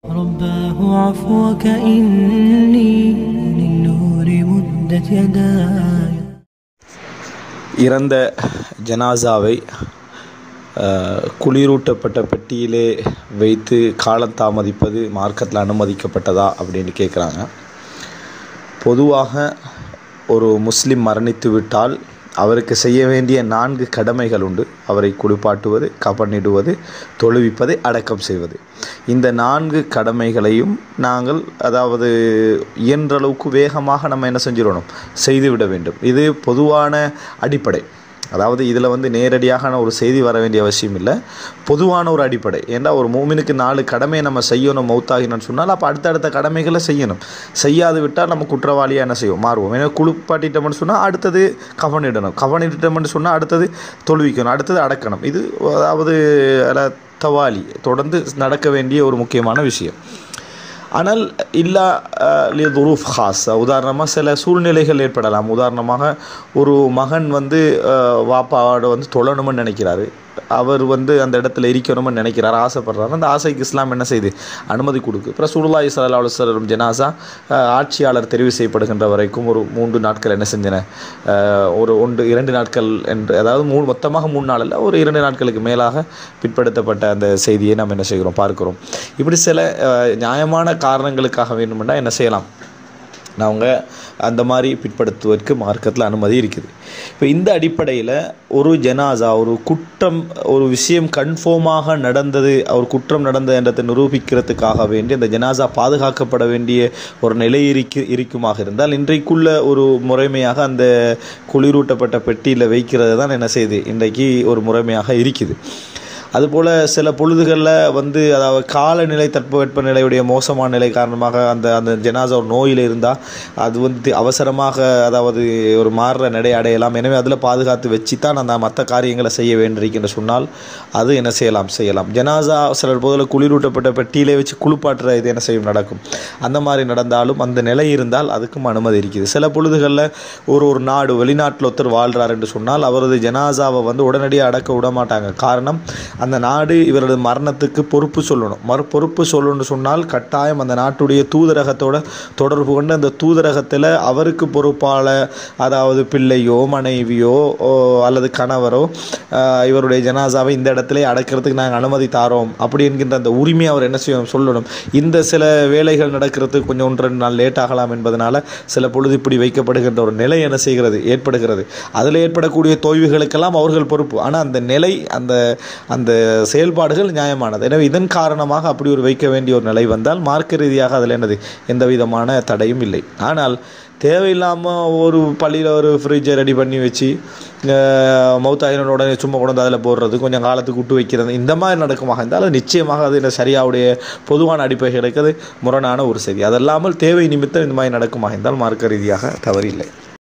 رباه عفوك إني للنور مدت يداي இறந்த ஜனாசாவை அஹ், குளிரூட்டப்பட்ட பெட்டியிலே வைத்து காலம் தாமதிப்பது மார்க்கத்தில் அனுமதிக்கப்பட்டதா அப்படின்னு கேட்குறாங்க பொதுவாக ஒரு முஸ்லிம் மரணித்து விட்டால் அவருக்கு செய்ய வேண்டிய நான்கு கடமைகள் உண்டு அவரை குளிப்பாட்டுவது கபனிடுவது தொழுவிப்பதை அடக்கம் செய்வது இந்த நான்கு கடமைகளையும் நாங்கள் அதாவது இயன்றளவுக்கு வேகமாக நம்ம என்ன செஞ்சிடணும் செய்துவிட வேண்டும் இது பொதுவான அடிப்படை அதாவது இதில் வந்து நேரடியாக ஒரு செய்தி வர வேண்டிய அவசியம் இல்லை பொதுவான ஒரு அடிப்படை ஏன்னா ஒரு மூமினுக்கு நாலு கடமையை நம்ம செய்யணும் மௌத்தாகினோம்னு சொன்னால் அப்போ அடுத்தடுத்த கடமைகளை செய்யணும் செய்யாது விட்டால் நம்ம குற்றவாளியாக என்ன செய்வோம் மாறுவோம் ஏன்னா குளிப்பாட்டிட்டோம்னு சொன்னால் அடுத்தது கவனிடணும் கவனிட்டோம்னு சொன்னால் அடுத்தது தொழுவிக்கணும் அடுத்தது அடக்கணும் இது அதாவது அல தவாலி தொடர்ந்து நடக்க வேண்டிய ஒரு முக்கியமான விஷயம் ஆனால் இல்லா துரூஃப் ஹாஸ் உதாரணமாக சில சூழ்நிலைகள் ஏற்படலாம் உதாரணமாக ஒரு மகன் வந்து அஹ், வாப்பாவோட வந்து தொழணும்னு நினைக்கிறாரு அவர் வந்து அந்த இடத்துல இருக்கணும்னு நினைக்கிறார் ஆசைப்படுறாரு அந்த ஆசைக்கு இஸ்லாம் என்ன செய்யுது அனுமதி கொடுக்கு அப்புறம் சுருல்லாய் சல்லா அலுவலம் ஜனாசா அஹ், ஆட்சியாளர் தெரிவு செய்யப்படுகின்ற வரைக்கும் ஒரு மூன்று நாட்கள் என்ன செஞ்சன அஹ், ஒரு ஒன்று இரண்டு நாட்கள் என்று அதாவது மூணு மொத்தமாக மூணு நாள் அல்ல ஒரு இரண்டு நாட்களுக்கு மேலாக பிற்படுத்தப்பட்ட அந்த செய்தியை நம்ம என்ன செய்கிறோம் பார்க்கிறோம் இப்படி சில அஹ், நியாயமான காரணங்களுக்காக வேண்டுமெண்டா என்ன செய்யலாம் அவங்க அந்த மாதிரி பிற்படுத்துவதற்கு மார்க்கத்தில் அனுமதி இருக்குது இப்போ இந்த அடிப்படையில் ஒரு ஜனாசா ஒரு குற்றம் ஒரு விஷயம் கன்ஃபார்மாக நடந்தது ஒரு குற்றம் நடந்தது என்றதை நிரூபிக்கிறதுக்காக வேண்டி அந்த ஜனாசா பாதுகாக்கப்பட வேண்டிய ஒரு நிலை இருக்கு இருக்குமாக இருந்தால் இன்றைக்குள்ள ஒரு முறைமையாக அந்த குளிரூட்டப்பட்ட பெட்டியில் வைக்கிறது தான் என்ன செய்யுது இன்றைக்கு ஒரு முறைமையாக இருக்குது அதுபோல் சில பொழுதுகளில் வந்து அதாவது காலநிலை தட்பவெப்பநிலையுடைய மோசமான நிலை காரணமாக அந்த அந்த ஜனாசா ஒரு நோயில் இருந்தால் அது வந்து அவசரமாக அதாவது ஒரு மாறுற நடை அடையலாம் எனவே அதில் பாதுகாத்து வச்சு தான் அந்த மற்ற காரியங்களை செய்ய வேண்டியிருக்கின்ற சொன்னால் அது என்ன செய்யலாம் செய்யலாம் ஜனாசா சில பொழுதுல குளிரூட்டப்பட்ட பெட்டியிலே வச்சு குளிப்பாட்டுற இது என்ன செய்யும் நடக்கும் அந்த மாதிரி நடந்தாலும் அந்த நிலை இருந்தால் அதுக்கும் அனுமதி இருக்குது சில பொழுதுகளில் ஒரு ஒரு நாடு வெளிநாட்டில் ஒருத்தர் வாழ்கிறார் என்று சொன்னால் அவரது ஜனாசாவை வந்து உடனடியாக அடக்க விட மாட்டாங்க காரணம் அந்த நாடு இவரது மரணத்துக்கு பொறுப்பு சொல்லணும் மறு பொறுப்பு சொல்லணும்னு சொன்னால் கட்டாயம் அந்த நாட்டுடைய தூதரகத்தோட தொடர்பு கொண்டு அந்த தூதரகத்தில் அவருக்கு பொறுப்பால அதாவது பிள்ளையோ மனைவியோ ஓ, அல்லது கணவரோ ஆஹ், இவருடைய ஜனாசாவை இந்த இடத்துல அடக்கிறதுக்கு நாங்கள் அனுமதி தாரோம் அப்படி என்கின்ற அந்த உரிமையை அவர் என்ன செய்யணும் சொல்லணும் இந்த சில வேலைகள் நடக்கிறதுக்கு கொஞ்சம் ஒன்று ரெண்டு நாள் லேட் ஆகலாம் என்பதனால சில பொழுது இப்படி வைக்கப்படுகின்ற ஒரு நிலை என்ன செய்கிறது ஏற்படுகிறது அதில் ஏற்படக்கூடிய தொய்வுகளுக்கெல்லாம் அவர்கள் பொறுப்பு ஆனால் அந்த நிலை அந்த அந்த செயல்பாடுகள் நியாயமானது எனவே இதன் காரணமாக அப்படி ஒரு வைக்க வேண்டிய ஒரு நிலை வந்தால் மார்க்க ரீதியாக அதில் என்னது எந்த விதமான தடையும் இல்லை ஆனால் தேவையில்லாமல் ஒரு பள்ளியில் ஒரு ஃப்ரிட்ஜை ரெடி பண்ணி வச்சு மௌத்தாயினோட உடனே சும்மா கொண்டு வந்து அதில் போடுறது கொஞ்சம் காலத்துக்கு விட்டு வைக்கிறது இந்த மாதிரி நடக்குமாக இருந்தால் அது நிச்சயமாக அது இந்த சரியாவுடைய பொதுவான அடிப்படைகளுக்கு அது முரணான ஒரு செய்தி அதல்லாமல் தேவை நிமித்தம் இந்த மாதிரி நடக்குமாக இருந்தால் மார்க்க ரீதியாக தவறில்லை